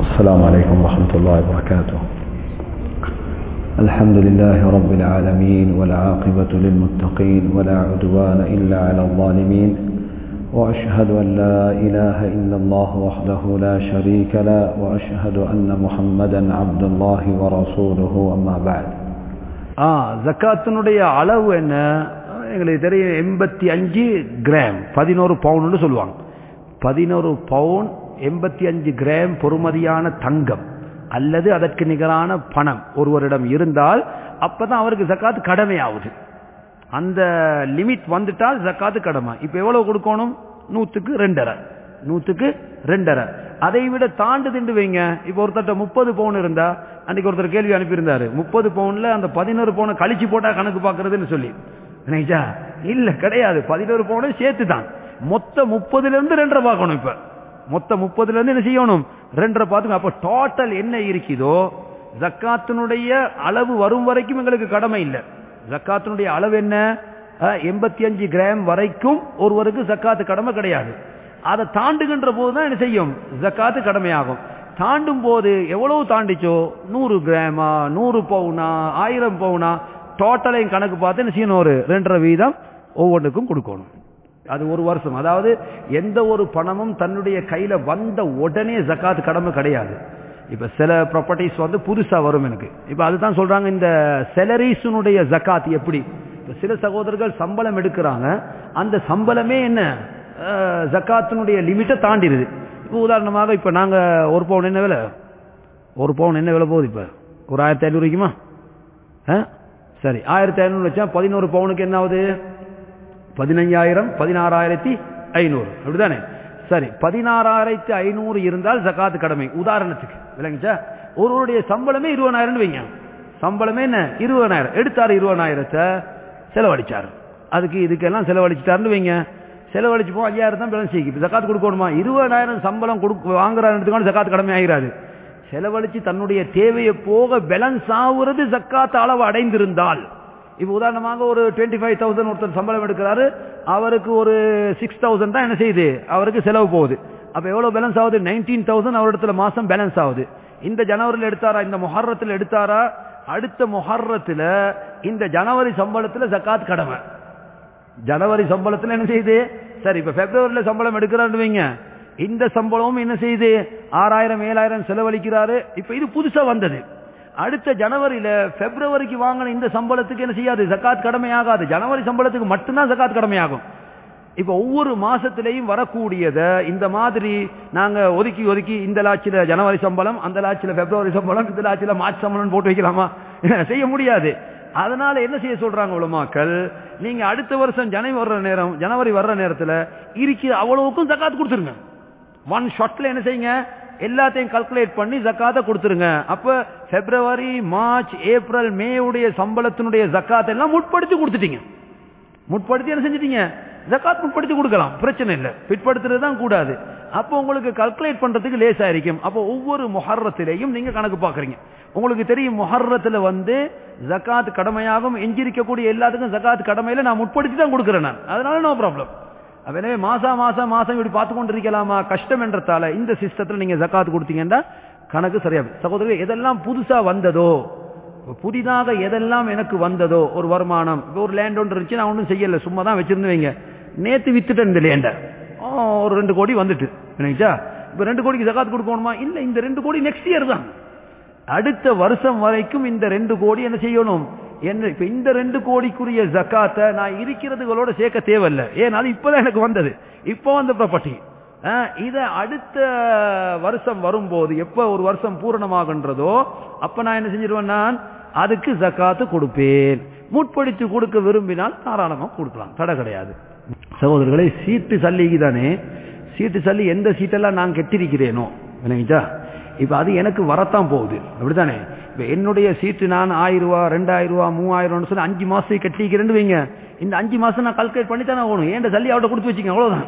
السلام عليكم ورحمة الله وبركاته الحمد لله رب العالمين والعاقبة للمتقين ولا عدوان إلا على الظالمين وأشهد أن لا إله إلا الله وحده لا شريك له وأشهد أن محمدا عبد الله ورسوله أما بعد ஆ ஜக்காத்தினுடைய அளவு என்ன எங்களுக்கு தெரியும் எண்பத்தி அஞ்சு கிராம் பதினோரு பவுன்னு சொல்லுவாங்க பதினோரு பவுன் எண்பத்தி அஞ்சு கிராம் பொறுமதியான தங்கம் அல்லது அதற்கு நிகரான பணம் ஒருவரிடம் இருந்தால் அப்பதான் அவருக்கு ஜக்காத்து கடமையாகுது அந்த லிமிட் வந்துட்டால் ஜக்காத்து கடமை இப்ப எவ்வளவு கொடுக்கணும் நூத்துக்கு ரெண்டரை நூத்துக்கு ரெண்டரை அதை விட தாண்டு திண்டு வைங்க இப்ப ஒருத்தட்ட முப்பது பவுன் இருந்தா அன்னைக்கு ஒருத்தர் கேள்வி அனுப்பியிருந்தாரு முப்பது பவுன்ல அந்த பதினோரு பவுனை கழிச்சு போட்டா கணக்கு பாக்குறதுன்னு சொல்லி நினைச்சா இல்ல கிடையாது பதினோரு பவுனை சேர்த்து தான் மொத்த முப்பதுல இருந்து ரெண்டரை பார்க்கணும் இப்ப மொத்த முப்பதுல இருந்து என்ன செய்யணும் ரெண்டரை பார்த்துங்க அப்ப டோட்டல் என்ன இருக்குதோ ஜக்காத்தினுடைய அளவு வரும் வரைக்கும் எங்களுக்கு கடமை இல்லை ஜக்காத்தினுடைய அளவு என்ன எண்பத்தி அஞ்சு கிராம் வரைக்கும் ஒருவருக்கு ஜக்காத்து கடமை கிடையாது அதை தாண்டுகின்ற போதுதான் என்ன செய்யும் ஜக்காத்து கடமையாகும் தாண்டும் போது எவ்வளவு தாண்டிச்சோ நூறு கிராமா நூறு பவுனா ஆயிரம் பவுனா டோட்டலையும் கணக்கு பார்த்து என்ன செய்யணும் ஒரு ரெண்டரை வீதம் ஒவ்வொன்றுக்கும் கொடுக்கணும் அது ஒரு வருஷம் அதாவது எந்த ஒரு பணமும் தன்னுடைய கையில வந்த உடனே ஜக்காத்து கடமை கிடையாது இப்ப சில ப்ராப்பர்ட்டிஸ் வந்து புதுசா வரும் எனக்கு இப்ப அதுதான் சொல்றாங்க இந்த செலரிஸுனுடைய ஜக்காத் எப்படி இப்ப சில சகோதரர்கள் சம்பளம் எடுக்கிறாங்க அந்த சம்பளமே என்ன ஜக்காத்தினுடைய லிமிட்டை தாண்டிடுது இப்போ உதாரணமாக இப்ப நாங்க ஒரு பவுன் என்ன விலை ஒரு பவுன் என்ன விலை போகுது இப்ப ஒரு ஆயிரத்தி ஐநூறு வைக்குமா சரி ஆயிரத்தி ஐநூறு வச்சா பதினோரு பவுனுக்கு என்ன ஆகுது பதினஞ்சாயிரம் பதினாறாயிரத்தி ஐநூறு அப்படிதானே சரி பதினாறாயிரத்தி ஐநூறு இருந்தால் ஜக்காத்து கடமை உதாரணத்துக்கு விளங்குச்சா ஒருவருடைய சம்பளமே இருபதாயிரம் வைங்க சம்பளமே என்ன இருபதாயிரம் எடுத்தாரு இருபதாயிரத்தை செலவழிச்சாரு அதுக்கு இதுக்கெல்லாம் செலவழிச்சிட்டாருன்னு வைங்க செலவழிச்சு போ ஐயாயிரம் தான் பேலன்ஸ் இப்போ ஜக்காத்து கொடுக்கணுமா இருபதாயிரம் சம்பளம் கொடுக்க வாங்குறாரு ஜக்காத்து கடமை ஆகிறாரு செலவழிச்சு தன்னுடைய தேவையை போக பேலன்ஸ் ஆகுறது ஜக்காத்து அளவு அடைந்திருந்தால் இப்போ உதாரணமாக ஒரு டுவெண்ட்டி ஃபைவ் தௌசண்ட் ஒருத்தர் சம்பளம் எடுக்கிறாரு அவருக்கு ஒரு சிக்ஸ் தௌசண்ட் தான் என்ன செய்யுது அவருக்கு செலவு போகுது அப்ப எவ்வளவு பேலன்ஸ் ஆகுது நைன்டீன் தௌசண்ட் அவரிடத்துல மாசம் பேலன்ஸ் ஆகுது இந்த ஜனவரியில் எடுத்தாரா இந்த மொஹர்ரத்தில் எடுத்தாரா அடுத்த மொஹர்ரத்துல இந்த ஜனவரி சம்பளத்துல ஜக்காத் கடமை ஜனவரி சம்பளத்துல என்ன செய்யுது சரி இப்ப பிப்ரவரியில சம்பளம் எடுக்கிறான்னு வைங்க இந்த சம்பளமும் என்ன செய்யுது ஆறாயிரம் ஏழாயிரம் செலவழிக்கிறாரு இப்ப இது புதுசா வந்தது அடுத்த ஜனவரியில பிப்ரவரிக்கு வாங்கின இந்த சம்பளத்துக்கு என்ன செய்யாது ஜக்காத் கடமையாகாது ஜனவரி சம்பளத்துக்கு மட்டும்தான் ஜக்காத் கடமையாகும் இப்ப ஒவ்வொரு மாசத்திலையும் வரக்கூடியத இந்த மாதிரி நாங்க ஒதுக்கி ஒதுக்கி இந்த லாட்சியில ஜனவரி சம்பளம் அந்த லாட்சியில பிப்ரவரி சம்பளம் இந்த லாட்சியில மார்ச் சம்பளம் போட்டு வைக்கலாமா செய்ய முடியாது அதனால என்ன செய்ய சொல்றாங்க உலமாக்கள் நீங்க அடுத்த வருஷம் ஜனவரி வர்ற நேரம் ஜனவரி வர்ற நேரத்துல இருக்கிற அவ்வளவுக்கும் ஜக்காத் கொடுத்துருங்க ஒன் ஷாட்ல என்ன செய்யுங்க எல்லாத்தையும் கல்குலேட் பண்ணி ஜக்காத்தை கொடுத்துருங்க அப்ப பிப்ரவரி மார்ச் ஏப்ரல் மே உடைய சம்பளத்தினுடைய ஜக்காத் எல்லாம் முற்படுத்தி கொடுத்துட்டீங்க முற்படுத்தி என்ன செஞ்சிட்டீங்க ஜக்காத் முற்படுத்தி கொடுக்கலாம் பிரச்சனை இல்லை பிற்படுத்துறது தான் கூடாது அப்போ உங்களுக்கு கல்குலேட் பண்றதுக்கு லேசா இருக்கும் அப்போ ஒவ்வொரு மொஹர்ரத்திலையும் நீங்க கணக்கு பாக்குறீங்க உங்களுக்கு தெரியும் மொஹர்ரத்துல வந்து ஜக்காத் கடமையாகும் எஞ்சிருக்கக்கூடிய எல்லாத்துக்கும் ஜக்காத் கடமையில நான் முற்படுத்தி தான் கொடுக்குறேன் நான் அதனால நோ ப்ராப்ளம் எனவே மாசா மாசம் மாசம் இப்படி பார்த்து கொண்டு இருக்கலாமா கஷ்டம் என்றதால இந்த சிஸ்டத்துல நீங்க ஜக்காத் கொடுத்தீங்கன்னா கணக்கு சரியா சகோதரர் எதெல்லாம் புதுசா வந்ததோ புதிதாக எதெல்லாம் எனக்கு வந்ததோ ஒரு வருமானம் இப்போ ஒரு லேண்ட் ஒன்று இருந்துச்சு நான் ஒன்றும் செய்யல சும்மா தான் வச்சிருந்து வைங்க நேத்து வித்துட்டேன் இந்த லேண்டை ஒரு ரெண்டு கோடி வந்துட்டு நினைச்சா இப்ப ரெண்டு கோடிக்கு ஜக்காத் கொடுக்கணுமா இல்ல இந்த ரெண்டு கோடி நெக்ஸ்ட் இயர் தான் அடுத்த வருஷம் வரைக்கும் இந்த ரெண்டு கோடி என்ன செய்யணும் என்ன இப்ப இந்த ரெண்டு கோடிக்குரிய ஜக்காத்தை நான் இருக்கிறதுகளோட சேர்க்க தேவையில்ல ஏன்னாலும் இப்பதான் எனக்கு வந்தது இப்போ வந்த ப்ராப்பர்ட்டி இத அடுத்த வருஷம் வரும்போது எப்ப ஒரு வருஷம் பூரணமாகின்றதோ அப்ப நான் என்ன செஞ்சிருவேன் நான் அதுக்கு ஜக்காத்து கொடுப்பேன் முற்படுத்தி கொடுக்க விரும்பினால் தாராளமா கொடுக்கலாம் தடை கிடையாது சகோதரர்களை சீட்டு சல்லிக்கு தானே சீட்டு சல்லி எந்த சீட்டெல்லாம் நான் கெட்டிருக்கிறேனோ விளங்கிச்சா இப்ப அது எனக்கு வரத்தான் போகுது அப்படித்தானே இப்ப என்னுடைய சீட்டு நான் ஆயிரம் ரூபா ரெண்டாயிரம் ரூபா மூவாயிரம் சொல்லி அஞ்சு மாசத்துக்கு கட்டிக்கிறேன்னு வைங்க இந்த அஞ்சு மாசம் நான் கல்குலேட் பண்ணி தானே ஆகணும் ஏன் சல்லி அவட்ட கொடுத்து வச்சுங்க அவ்வளவுதான்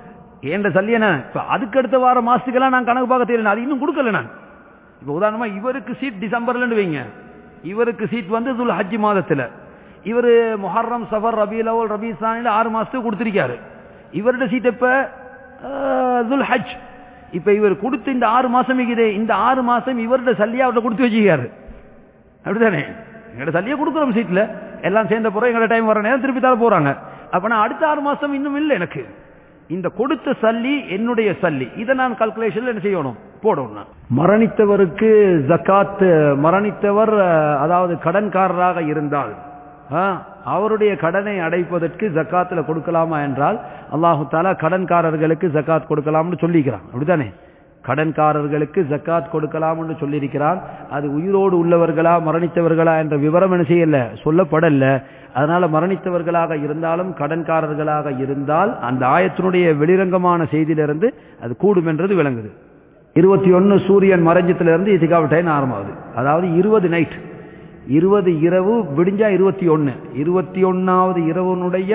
ஏன் சல்லி என்ன இப்ப அதுக்கு அடுத்த வார மாசத்துக்கெல்லாம் நான் கணக்கு பார்க்க தெரியல அது இன்னும் கொடுக்கல நான் இப்ப உதாரணமா இவருக்கு சீட் டிசம்பர்ல வைங்க இவருக்கு சீட் வந்து துல் ஹஜ் மாதத்துல இவரு மொஹர்ரம் சஃபர் ரபி லவல் ரபி சானில ஆறு மாசத்துக்கு கொடுத்திருக்காரு இவருடைய சீட் எப்ப துல் ஹஜ் இப்ப இவர் கொடுத்து இந்த ஆறு மாசம் இருக்குது இந்த ஆறு மாசம் இவருடைய சல்லியா அவர்கிட்ட கொடுத்து வச்சுக்காரு அப்படிதானே எங்களோட சல்லியை கொடுக்குறோம் சீட்ல எல்லாம் சேர்ந்த போறோம் எங்களோட டைம் வர நேரம் திருப்பி தர போறாங்க அப்ப நான் அடுத்த ஆறு மாசம் இன்னும் இல்லை எனக்கு இந்த கொடுத்த சல்லி என்னுடைய சல்லி இதை நான் கால்குலேஷன்ல என்ன செய்யணும் போடணும் நான். மரணித்தவருக்கு ஜக்காத் மரணித்தவர் அஹ், அதாவது கடன்காரராக இருந்தால் ஆ, அவருடைய கடனை அடைப்பதற்கு ஜக்காத்துல கொடுக்கலாமா என்றால் அல்லாஹு தாலா கடன்காரர்களுக்கு ஜக்காத் கொடுக்கலாம்னு சொல்லிக்கிறான் அப்படிதானே கடன்காரர்களுக்கு ஜக்காத் கொடுக்கலாம்னு சொல்லியிருக்கிறான் அது உயிரோடு உள்ளவர்களா மரணித்தவர்களா என்ற விவரம் என்ன செய்யல சொல்லப்படல அதனால மரணித்தவர்களாக இருந்தாலும் கடன்காரர்களாக இருந்தால் அந்த ஆயத்தினுடைய வெளிரங்கமான செய்தியிலிருந்து அது கூடும் என்றது விளங்குது இருபத்தி ஒன்னு சூரியன் மறைஞ்சத்துல இருந்து இதுக்காக டைம் ஆரம்பமாகுது அதாவது இருபது நைட் இருபது இரவு விடிஞ்சா இருபத்தி ஒன்னு இருபத்தி ஒன்னாவது இரவனுடைய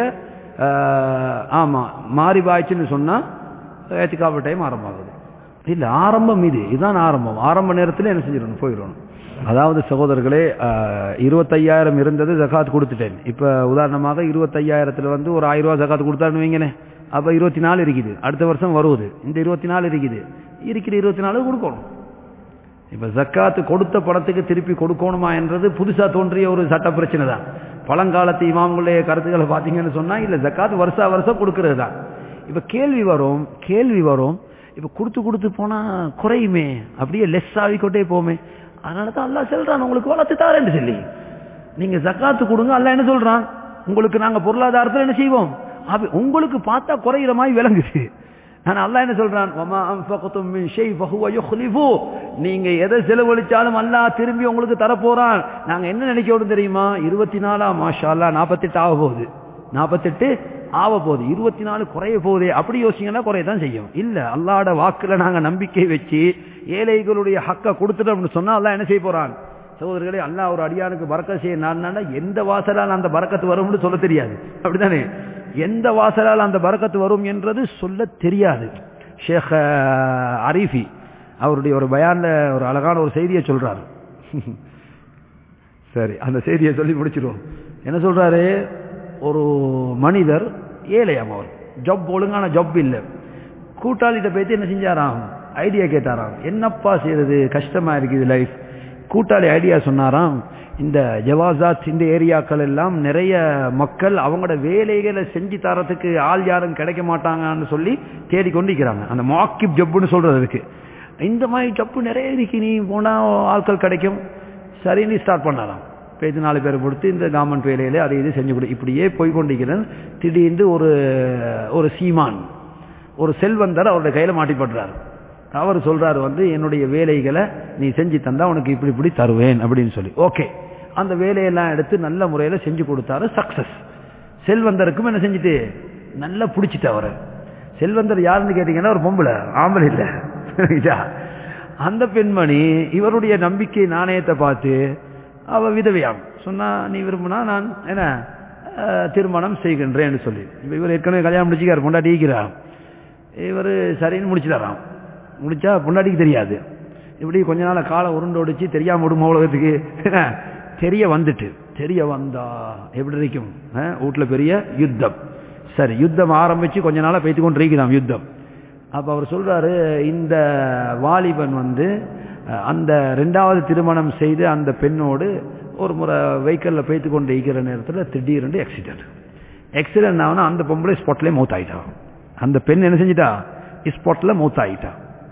ஆஹ், ஆமா மாறி பாய்ச்சுன்னு சொன்னா ஏத்திக்காவ டைம் ஆரம்பமாகுது இல்ல ஆரம்பம் இது இதுதான் ஆரம்பம் ஆரம்ப நேரத்தில் என்ன செஞ்சிடணும் போயிடணும் அதாவது சகோதரர்களே ஆஹ், இருபத்தையாயிரம் இருந்தது ஜகாத் கொடுத்துட்டேன் இப்ப உதாரணமாக இருபத்தையாயிரத்துல வந்து ஒரு ஆயிரம் ரூபாய் ஜகாத் கொடுத்தாருன்னு வைங்களே அப்ப இருபத்தி நாலு இருக்குது அடுத்த வருஷம் வருவது இந்த இருபத்தி நாலு இருக்குது இருக்கிற இருபத்தி நாலு கொடுக்கணும் இப்ப ஜக்காத்து கொடுத்த பணத்துக்கு திருப்பி கொடுக்கணுமா என்றது புதுசா தோன்றிய ஒரு சட்ட பிரச்சனை தான் பழங்காலத்து இமாம்களுடைய கருத்துக்களை பார்த்தீங்கன்னு சொன்னா இல்ல ஜக்காத்து வருஷா வருஷம் கொடுக்கிறது தான் இப்ப கேள்வி வரும் கேள்வி வரும் இப்ப கொடுத்து கொடுத்து போனா குறையுமே அப்படியே லெஸ் ஆகிக்கொண்டே போமே அதனால தான் அல்லாஹ் சொல்றான் உங்களுக்கு வளர்த்து தாரேன்னு சொல்லி நீங்க ஜக்காத்து கொடுங்க அல்லாஹ் என்ன சொல்றான் உங்களுக்கு நாங்க பொருளாதாரத்தில் என்ன செய்வோம் அப்ப உங்களுக்கு பார்த்தா குறையிற மாதிரி விளங்குது ஆனா அல்லாஹ் என்ன சொல்றான் வமா அன்ஃபக்தும் மின் ஷை ஃபஹுவ யுக்லிஃபு நீங்க எதை செலவழிச்சாலும் அல்லாஹ் திரும்பி உங்களுக்கு தரப்போறான் நாங்க என்ன நினைக்கணும் தெரியுமா இருபத்தி நாலா மாஷா அல்லாஹ் நாற்பத்தெட்டு ஆக போகுது நாற்பத்தெட்டு ஆக போகுது இருபத்தி நாலு குறைய போகுதே அப்படி யோசிங்கன்னா குறையதான் செய்யும் இல்ல அல்லாஹ்ட வாக்குல நாங்க நம்பிக்கை வச்சு ஏழைகளுடைய ஹக்க கொடுத்துட்டோம்னு சொன்னா அல்லாஹ் என்ன செய்ய போறான் சகோதரர்களே அல்லாஹ் ஒரு அடியானுக்கு பறக்க செய்ய நான் எந்த வாசலால் அந்த பறக்கத்து வரும்னு சொல்ல தெரியாது அப்படிதானே எந்த வாசலால் அந்த பறக்கத்து வரும் என்றது சொல்ல தெரியாது ஷேக் அஹ், அரீஃபி அவருடைய ஒரு பயான்ல ஒரு அழகான ஒரு செய்தியை சொல்றாரு சரி அந்த செய்தியை சொல்லி முடிச்சிருவோம் என்ன சொல்றாரு ஒரு மனிதர் ஏழையாம் அவர் ஜப் ஒழுங்கான ஜப் இல்லை கூட்டாளிகிட்ட போயிட்டு என்ன செஞ்சாராம் ஐடியா கேட்டாராம் என்னப்பா செய்யறது கஷ்டமா இருக்குது லைஃப் கூட்டாளி ஐடியா சொன்னாராம் இந்த ஜவாசாத் இந்த ஏரியாக்கள் எல்லாம் நிறைய மக்கள் அவங்களோட வேலைகளை செஞ்சு தரத்துக்கு ஆள் யாரும் கிடைக்க மாட்டாங்கன்னு சொல்லி தேடிக்கொண்டிருக்கிறாங்க அந்த மாக்கிப் ஜப்புன்னு சொல்றது அதுக்கு இந்த மாதிரி ஜப்பு நிறைய இருக்கு நீ போனா ஆட்கள் கிடைக்கும் சரின்னு ஸ்டார்ட் பண்ணலாம் பேச்சு நாலு பேரை கொடுத்து இந்த கவர்மெண்ட் வேலையில அதை இது செஞ்சு கொடு இப்படியே போய் கொண்டிருக்கிறேன் திடீர்னு ஒரு ஒரு சீமான் ஒரு செல்வந்தர் அவருடைய கையில மாட்டிப்படுறாரு அவர் சொல்றாரு வந்து என்னுடைய வேலைகளை நீ செஞ்சு தந்தா உனக்கு இப்படி இப்படி தருவேன் அப்படின்னு சொல்லி ஓகே அந்த வேலையெல்லாம் எடுத்து நல்ல முறையில செஞ்சு கொடுத்தாரு சக்சஸ் செல்வந்தருக்கும் என்ன செஞ்சுட்டு நல்லா பிடிச்சிட்டு அவரை செல்வந்தர் யாருன்னு கேட்டீங்கன்னா ஒரு பொம்பளை ஆம்பளை இல்ல இதா. அந்த பெண்மணி இவருடைய நம்பிக்கை நாணயத்தை பார்த்து அவ விதவையாம் சொன்னா நீ விரும்பினா நான் என்ன அஹ், திருமணம் செய்கின்றேன்னு சொல்லி இப்ப இவர் ஏற்கனவே கல்யாணம் முடிச்சுக்கார் பொண்டாட்டி ஈக்கிறார் இவர் சரின்னு முடிச்சுட்டாராம் முடிச்சா பொண்டாட்டிக்கு தெரியாது இப்படி கொஞ்ச நாள் காலம் உருண்டோடிச்சு தெரியாம விடுமா உலகத்துக்கு என்ன? தெரிய வந்துட்டு தெரிய வந்தா எப்படி இருக்கும் அஹ், வீட்டுல பெரிய யுத்தம் சரி யுத்தம் ஆரம்பிச்சு கொஞ்ச நாளா பேத்து கொண்டு இருக்கிறான் யுத்தம் அப்ப அவர் சொல்றாரு இந்த வாலிபன் வந்து அஹ், அந்த ரெண்டாவது திருமணம் செய்து அந்த பெண்ணோடு ஒரு முறை வெஹிக்கல்ல பேத்து கொண்டு இருக்கிற நேரத்தில் திடீர்னு ஆக்சிடென்ட் ஆக்சிடென்ட் ஆகுனா அந்த பொம்பளை ஸ்பாட்லேயே மூத் ஆயிட்டான் அந்த பெண் என்ன செஞ்சிட்டா ஸ்பாட்ல மூத் ஆயிட்டா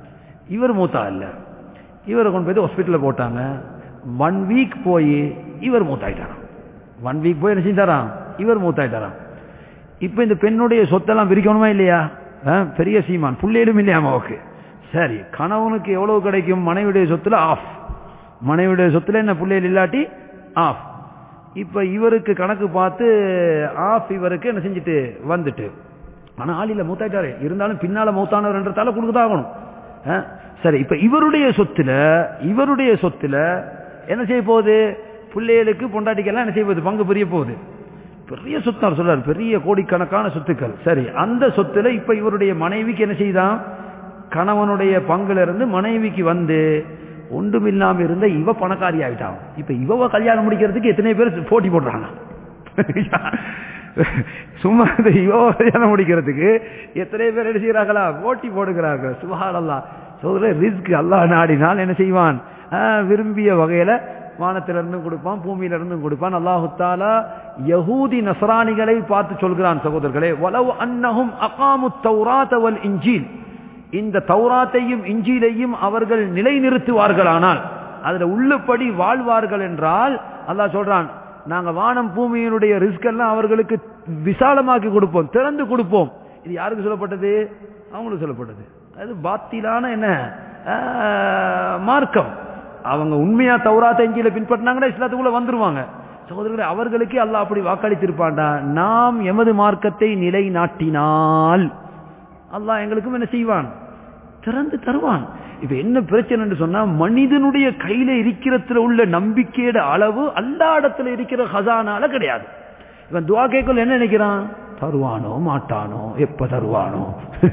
இவர் மூத்தா இல்ல இவரை கொண்டு போய் ஹாஸ்பிட்டலில் போட்டாங்க ஒன் வீக் போய் இவர் மூத்தாயிட்டாராம் ஒன் வீக் போய் என்ன செஞ்சாராம் இவர் மூத்தாயிட்டாராம் இப்ப இந்த பெண்ணுடைய சொத்தெல்லாம் பிரிக்கணுமா இல்லையா ஆ, பெரிய சீமான் புள்ளையிலும் இல்லையா அம்மாவுக்கு சரி கணவனுக்கு எவ்வளவு கிடைக்கும் மனைவியுடைய சொத்துல ஆஃப் மனைவியுடைய சொத்துல என்ன பிள்ளைகள் இல்லாட்டி ஆஃப் இப்ப இவருக்கு கணக்கு பார்த்து ஆஃப் இவருக்கு என்ன செஞ்சுட்டு வந்துட்டு ஆனா ஆளில மூத்தாயிட்டாரு இருந்தாலும் பின்னால மூத்தானவர்ன்றதால கொடுக்கதான் ஆகணும் ஆ, சரி இப்ப இவருடைய சொத்துல இவருடைய சொத்துல என்ன செய்ய போகுது பிள்ளைகளுக்கு பொண்டாட்டிக்கெல்லாம் என்ன செய்ய போகுது பங்கு பெரிய போகுது பெரிய சொத்து அவர் சொல்றாரு பெரிய கோடிக்கணக்கான சொத்துக்கள் சரி அந்த சொத்துல இப்ப இவருடைய மனைவிக்கு என்ன செய்தான் கணவனுடைய பங்குல இருந்து மனைவிக்கு வந்து ஒன்றுமில்லாம இருந்த இவ பணக்காரி ஆயிட்டான் இப்ப இவ கல்யாணம் முடிக்கிறதுக்கு எத்தனை பேர் போட்டி போடுறாங்க சும்மா இந்த யோசனை முடிக்கிறதுக்கு எத்தனை பேர் என்ன செய்கிறார்களா போட்டி போடுகிறார்கள் சுபஹானல்லா சொல்ற ரிஸ்க் அல்லாஹ் நாடினால் என்ன செய்வான் ஆஹ், விரும்பிய வகையில வானத்திலிருந்தும் கொடுப்பான் பூமியிலிருந்தும் கொடுப்பான் அல்லாஹு தாலா யஹூதி நசராணிகளை பார்த்து சொல்கிறான் சகோதரர்களே வலவ் அன்னஹும் அகாமு தௌராத் வல் இன்ஜீல் இந்த தௌராத்தையும் இஞ்சிலையும் அவர்கள் நிலைநிறுத்துவார்களானால் அதுல உள்ளபடி வாழ்வார்கள் என்றால் அல்லாஹ் சொல்றான் நாங்க வானம் பூமியினுடைய ரிஸ்க் எல்லாம் அவர்களுக்கு விசாலமாக்கி கொடுப்போம் திறந்து கொடுப்போம் இது யாருக்கு சொல்லப்பட்டது அவங்களுக்கு சொல்லப்பட்டது அது பாத்திலான என்ன ஆஹ், மார்க்கம் அவங்க உண்மையா தௌராத்த இஞ்சியில பின்பற்றினாங்கன்னா இஸ்லாத்துக்குள்ள வந்துருவாங்க சகோதரர்களே அவர்களுக்கே அல்லாஹ் அப்படி வாக்களித்திருப்பான்டா நாம் எமது மார்க்கத்தை நிலைநாட்டினால் அல்லாஹ் எங்களுக்கும் என்ன செய்வான் திறந்து தருவான் இப்ப என்ன பிரச்சனை சொன்னா மனிதனுடைய கையில இருக்கிறதுல உள்ள நம்பிக்கையோட அளவு அல்லா இடத்துல இருக்கிற ஹசானால கிடையாது இவன் துவா கேட்கல என்ன நினைக்கிறான் தருவானோ மாட்டானோ எப்ப தருவானோ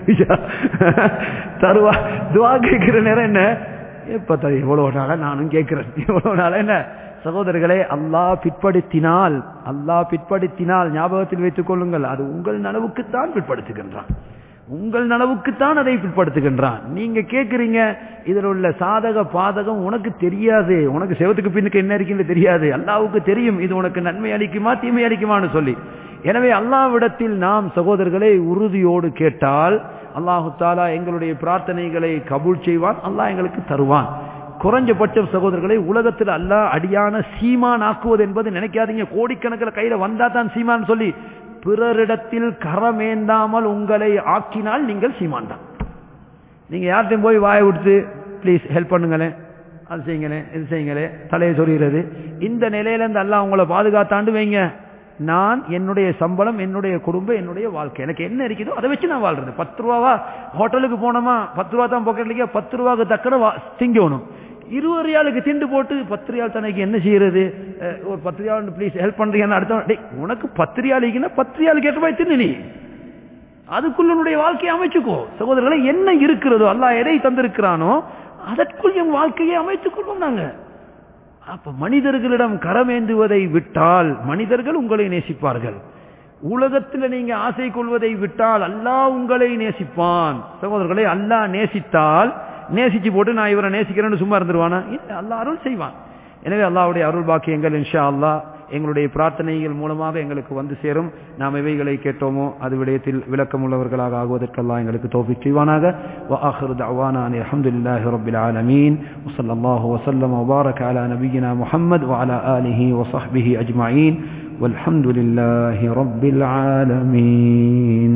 தருவா துவா கேட்கிற நேரம் என்ன எப்ப தரு இவ்வளவு நாளா நானும் கேட்கிறேன் இவ்வளவு நாளா என்ன சகோதரர்களே அல்லாஹ் பிற்படுத்தினால் அல்லாஹ் பிற்படுத்தினால் ஞாபகத்தில் வைத்துக் கொள்ளுங்கள் அது உங்கள் நனவுக்குத்தான் பிற்படுத்துகின்றான் உங்கள் நனவுக்குத்தான் அதை பிற்படுத்துகின்றான் நீங்க கேட்கிறீங்க இதுல உள்ள சாதக பாதகம் உனக்கு தெரியாது உனக்கு செவத்துக்கு பின்னுக்கு என்ன இருக்குன்னு தெரியாது அல்லாவுக்கு தெரியும் இது உனக்கு நன்மை அளிக்குமா தீமை அளிக்குமான்னு சொல்லி எனவே அல்லாவிடத்தில் நாம் சகோதரர்களை உறுதியோடு கேட்டால் அல்லாஹு தாலா எங்களுடைய பிரார்த்தனைகளை கபூல் செய்வான் அல்லாஹ் எங்களுக்கு தருவான் குறைஞ்சபட்சம் சகோதரர்களை உலகத்தில் அல்லாஹ் அடியான சீமான் ஆக்குவது என்பது நினைக்காதீங்க கோடிக்கணக்கில் கையில வந்தா தான் சீமான் சொல்லி பிறரிடத்தில் கரமேந்தாமல் உங்களை ஆக்கினால் நீங்கள் சீமான் தான் நீங்க யார்கிட்டையும் போய் வாயை விடுத்து ப்ளீஸ் ஹெல்ப் பண்ணுங்களேன் அது செய்யுங்களேன் இது செய்யுங்களேன் தலையை சொறிகிறது இந்த நிலையில இருந்து அல்லாஹ் உங்களை பாதுகாத்தாண்டு வைங்க நான் என்னுடைய சம்பளம் என்னுடைய குடும்பம் என்னுடைய வாழ்க்கை எனக்கு என்ன இருக்குதோ அதை வச்சு நான் வாழ்றது பத்து ரூபாவா ஹோட்டலுக்கு போனோமா பத்து ரூபா தான் பாக்கெட்லிக்கா பத்து ரூபாக்கு தக்கன வா- திங்கணும் இருபது ரியாலுக்கு திண்டு போட்டு பத்து ரியால் தனக்கு என்ன செய்யறது அஹ், ஒரு பத்து ரியால் ப்ளீஸ் ஹெல்ப் பண்றீங்கன்னு அடுத்த டேய் உனக்கு பத்து ரியாலுக்குன்னா பத்து ரியாலுக்கு ஏற்ற மாதிரி தின்னு நீ அதுக்குள்ள உன்னுடைய வாழ்க்கையை அமைச்சுக்கோ சகோதரர்களை என்ன இருக்கிறதோ அல்லாஹ் எதை தந்திருக்கிறானோ அதற்குள் என் வாழ்க்கையை அமைத்துக் கொள்வோம் நாங்க அப்ப மனிதர்களிடம் கரமேந்துவதை விட்டால் மனிதர்கள் உங்களை நேசிப்பார்கள் உலகத்தில் நீங்க ஆசை கொள்வதை விட்டால் அல்லாஹ் உங்களை நேசிப்பான் சகோதரர்களை அல்லாஹ் நேசித்தால் நேசிச்சு போட்டு நான் இவரை நேசிக்கிறேன்னு சும்மா இருந்துருவானா இல்ல அல்லாஹ் அருள் செய்வான் எனவே அல்லாஹ்வுடைய அருள் பாக்கியங்கள் இன்ஷா அல்லாஹ் எங்களுடைய பிரார்த்தனைகள் மூலமாக எங்களுக்கு வந்து சேரும் நாம் எவைகளை கேட்டோமோ அது விடயத்தில் விளக்கம் உள்ளவர்களாக ஆகுவதற்கெல்லாம் எங்களுக்கு தோஃபிக் செய்வானாக وآخر دعوانا أن الحمد لله رب العالمين وصلى الله وسلم وبارك على نبينا محمد وعلى آله وصحبه أجمعين والحمد لله رب العالمين